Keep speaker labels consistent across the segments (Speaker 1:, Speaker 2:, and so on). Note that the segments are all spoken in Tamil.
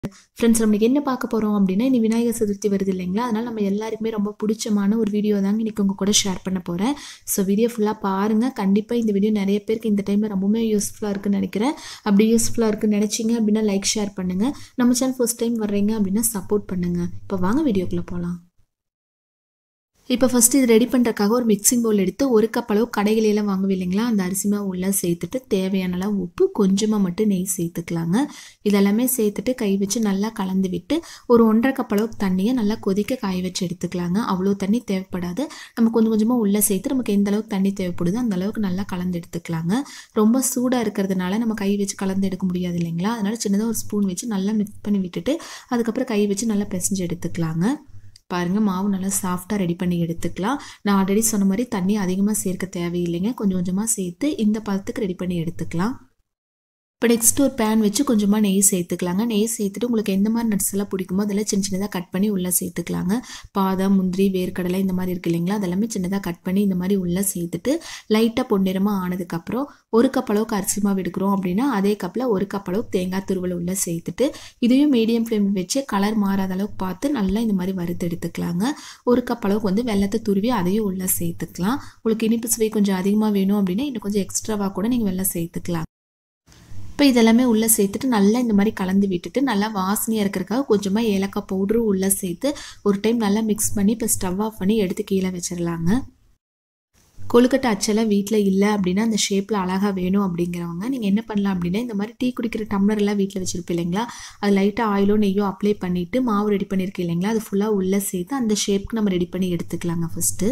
Speaker 1: ஃப்ரெண்ட்ஸ் நம்மளுக்கு என்ன பார்க்க போகிறோம் அப்படின்னா இனி விநாயகர் சதுர்த்தி வருது இல்லைங்களா அதனால் நம்ம எல்லாருக்குமே ரொம்ப பிடிச்சமான ஒரு வீடியோ தாங்க இன்றைக்கி உங்கள் கூட ஷேர் பண்ண போகிறேன் ஸோ வீடியோ ஃபுல்லாக பாருங்கள் கண்டிப்பாக இந்த வீடியோ நிறைய பேருக்கு இந்த டைமில் ரொம்பவுமே யூஸ்ஃபுல்லாக இருக்குன்னு நினைக்கிறேன் அப்படி யூஸ்ஃபுல்லாக இருக்குன்னு நினச்சிங்க அப்படின்னா லைக் ஷேர் பண்ணுங்கள் நம்ம சேனல் ஃபர்ஸ்ட் டைம் வர்றீங்க அப்படின்னா சப்போர்ட் பண்ணுங்கள் இப்போ வாங்க வீடியோக்குள்ளே போகலாம் இப்போ ஃபஸ்ட்டு இது ரெடி பண்ணுறக்காக ஒரு மிக்சிங் பவுல் எடுத்து ஒரு கப் அளவு கடைகளிலாம் வாங்குவோம் இல்லைங்களா அந்த அரிசி மாவு உள்ளே சேர்த்துட்டு தேவையான அளவு உப்பு கொஞ்சமாக மட்டும் நெய் சேர்த்துக்கலாங்க இதெல்லாமே சேர்த்துட்டு கை வச்சு நல்லா கலந்து விட்டு ஒரு ஒன்றரை கப் அளவுக்கு தண்ணியை நல்லா கொதிக்க காய வச்சு எடுத்துக்கலாங்க அவ்வளோ தண்ணி தேவைப்படாது நம்ம கொஞ்சம் கொஞ்சமாக உள்ளே சேர்த்து நமக்கு எந்த அளவுக்கு தண்ணி தேவைப்படுதோ அந்த அளவுக்கு நல்லா கலந்து எடுத்துக்கலாங்க ரொம்ப சூடாக இருக்கிறதுனால நம்ம கை வச்சு கலந்து எடுக்க முடியாது இல்லைங்களா அதனால சின்னதாக ஒரு ஸ்பூன் வச்சு நல்லா மிக்ஸ் பண்ணி விட்டுட்டு அதுக்கப்புறம் கை வச்சு நல்லா பிசைஞ்சு எடுத்துக்கலாங்க பாருங்கள் மாவு நல்லா சாஃப்டாக ரெடி பண்ணி எடுத்துக்கலாம் நான் ஆல்ரெடி சொன்ன மாதிரி தண்ணி அதிகமாக சேர்க்க தேவையில்லைங்க கொஞ்சம் கொஞ்சமாக சேர்த்து இந்த பதத்துக்கு ரெடி பண்ணி எடுத்துக்கலாம் இப்போ நெக்ஸ்ட் ஒரு பேன் வச்சு கொஞ்சமாக நெய் சேர்த்துக்கலாங்க நெய் சேர்த்துட்டு உங்களுக்கு எந்த மாதிரி நட்ஸ் எல்லாம் பிடிக்குமோ அதெல்லாம் சின்ன சின்னதாக கட் பண்ணி உள்ளே சேர்த்துக்கலாங்க பாதாம் முந்திரி வேர்க்கடலை இந்த மாதிரி இருக்கு இல்லைங்களா அதெல்லாமே சின்னதாக கட் பண்ணி இந்த மாதிரி உள்ளே சேர்த்துட்டு லைட்டாக பொன்னிறமாக ஆனதுக்கப்புறம் ஒரு கப் அளவுக்கு அரிசி மாவு எடுக்கிறோம் அப்படின்னா அதே கப்பில் ஒரு கப் அளவுக்கு தேங்காய் துருவல் உள்ளே சேர்த்துட்டு இதையும் மீடியம் ஃப்ளேம் வச்சு கலர் மாறாத அளவுக்கு பார்த்து நல்லா இந்த மாதிரி வறுத்து எடுத்துக்கலாங்க ஒரு கப் அளவுக்கு வந்து வெள்ளத்தை துருவி அதையும் உள்ளே சேர்த்துக்கலாம் உங்களுக்கு இனிப்பு சுவை கொஞ்சம் அதிகமாக வேணும் அப்படின்னா இன்னும் கொஞ்சம் எக்ஸ்ட்ராவாக கூட நீங்கள் வெள்ளம் சேர்த்துக்கலாம் இப்போ இதெல்லாமே உள்ளே சேர்த்துட்டு நல்லா இந்த மாதிரி கலந்து விட்டுட்டு நல்லா வாசனையாக இருக்கிறதுக்காக கொஞ்சமாக ஏலக்காய் பவுடரும் உள்ளே சேர்த்து ஒரு டைம் நல்லா மிக்ஸ் பண்ணி இப்போ ஸ்டவ் ஆஃப் பண்ணி எடுத்து கீழே வச்சிடலாங்க கொழுக்கட்டை அச்செல்லாம் வீட்டில் இல்லை அப்படின்னா அந்த ஷேப்பில் அழகாக வேணும் அப்படிங்கிறவங்க நீங்கள் என்ன பண்ணலாம் அப்படின்னா இந்த மாதிரி டீ குடிக்கிற டம்ளர் எல்லாம் வீட்டில் வச்சுருப்பீங்க இல்லைங்களா அது லைட்டாக ஆயிலோ நெய்யோ அப்ளை பண்ணிவிட்டு மாவு ரெடி பண்ணியிருக்கு இல்லைங்களா அது ஃபுல்லாக உள்ளே சேர்த்து அந்த ஷேப்புக்கு நம்ம ரெடி பண்ணி எடுத்துக்கலாங்க ஃபஸ்ட்டு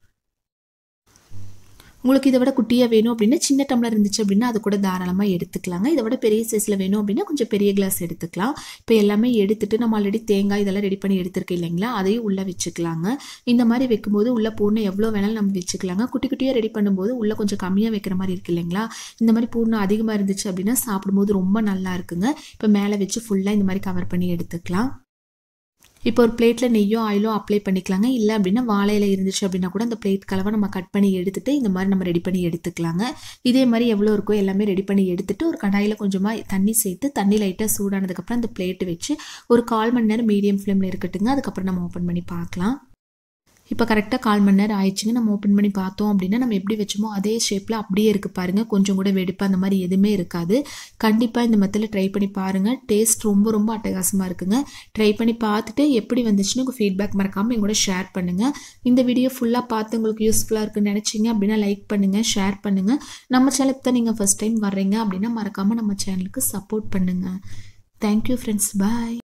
Speaker 1: உங்களுக்கு இதை விட குட்டியாக வேணும் அப்படின்னா சின்ன டம்ளர் இருந்துச்சு அப்படின்னா அது கூட தாராளமாக எடுத்துக்கலாங்க இதை விட பெரிய சைஸில் வேணும் அப்படின்னா கொஞ்சம் பெரிய கிளாஸ் எடுத்துக்கலாம் இப்போ எல்லாமே எடுத்துட்டு நம்ம ஆல்ரெடி தேங்காய் இதெல்லாம் ரெடி பண்ணி எடுத்துருக்கு இல்லைங்களா அதையும் உள்ளே வச்சுக்கலாங்க இந்த மாதிரி வைக்கும்போது உள்ளே பூர்ணம் எவ்வளோ வேணாலும் நம்ம வச்சுக்கலாங்க குட்டி குட்டியாக ரெடி பண்ணும்போது உள்ளே கொஞ்சம் கம்மியாக வைக்கிற மாதிரி இருக்கு இல்லைங்களா இந்த மாதிரி பூர்ணம் அதிகமாக இருந்துச்சு அப்படின்னா சாப்பிடும்போது ரொம்ப நல்லா இருக்குங்க இப்போ மேலே வச்சு ஃபுல்லாக இந்த மாதிரி கவர் பண்ணி எடுத்துக்கலாம் இப்போ ஒரு பிளேட்டில் நெய்யோ ஆயிலோ அப்ளை பண்ணிக்கலாங்க இல்லை அப்படின்னா வாழையில இருந்துச்சு அப்படின்னா கூட அந்த பிளேட் கலவை நம்ம கட் பண்ணி எடுத்துட்டு இந்த மாதிரி நம்ம ரெடி பண்ணி எடுத்துக்கலாங்க இதே மாதிரி எவ்வளோ இருக்கோ எல்லாமே ரெடி பண்ணி எடுத்துட்டு ஒரு கடாயில் கொஞ்சமாக தண்ணி சேர்த்து தண்ணி லைட்டாக சூடானதுக்கப்புறம் அந்த பிளேட்டு வச்சு ஒரு கால் மணி நேரம் மீடியம் ஃப்ளேமில் இருக்கட்டுங்க அதுக்கப்புறம் நம்ம ஓப்பன் பண்ணி பார்க்கலாம் இப்போ கரெக்டாக கால் மணி நேரம் ஆயிடுச்சுங்க நம்ம ஓப்பன் பண்ணி பார்த்தோம் அப்படின்னா நம்ம எப்படி வச்சோமோ அதே ஷேப்பில் அப்படியே இருக்குது பாருங்கள் கொஞ்சம் கூட வெடிப்பு அந்த மாதிரி எதுவுமே இருக்காது கண்டிப்பாக இந்த மெத்தில் ட்ரை பண்ணி பாருங்கள் டேஸ்ட் ரொம்ப ரொம்ப அட்டகாசமாக இருக்குங்க ட்ரை பண்ணி பார்த்துட்டு எப்படி வந்துச்சுன்னு உங்கள் ஃபீட்பேக் மறக்காமல் எங்கூட ஷேர் பண்ணுங்கள் இந்த வீடியோ ஃபுல்லாக பார்த்து உங்களுக்கு யூஸ்ஃபுல்லாக இருக்குன்னு நினச்சிங்க அப்படின்னா லைக் பண்ணுங்கள் ஷேர் பண்ணுங்கள் நம்ம சேனலுக்கு தான் நீங்கள் ஃபஸ்ட் டைம் வர்றீங்க அப்படின்னா மறக்காமல் நம்ம சேனலுக்கு சப்போர்ட் பண்ணுங்கள் தேங்க்யூ ஃப்ரெண்ட்ஸ் பாய்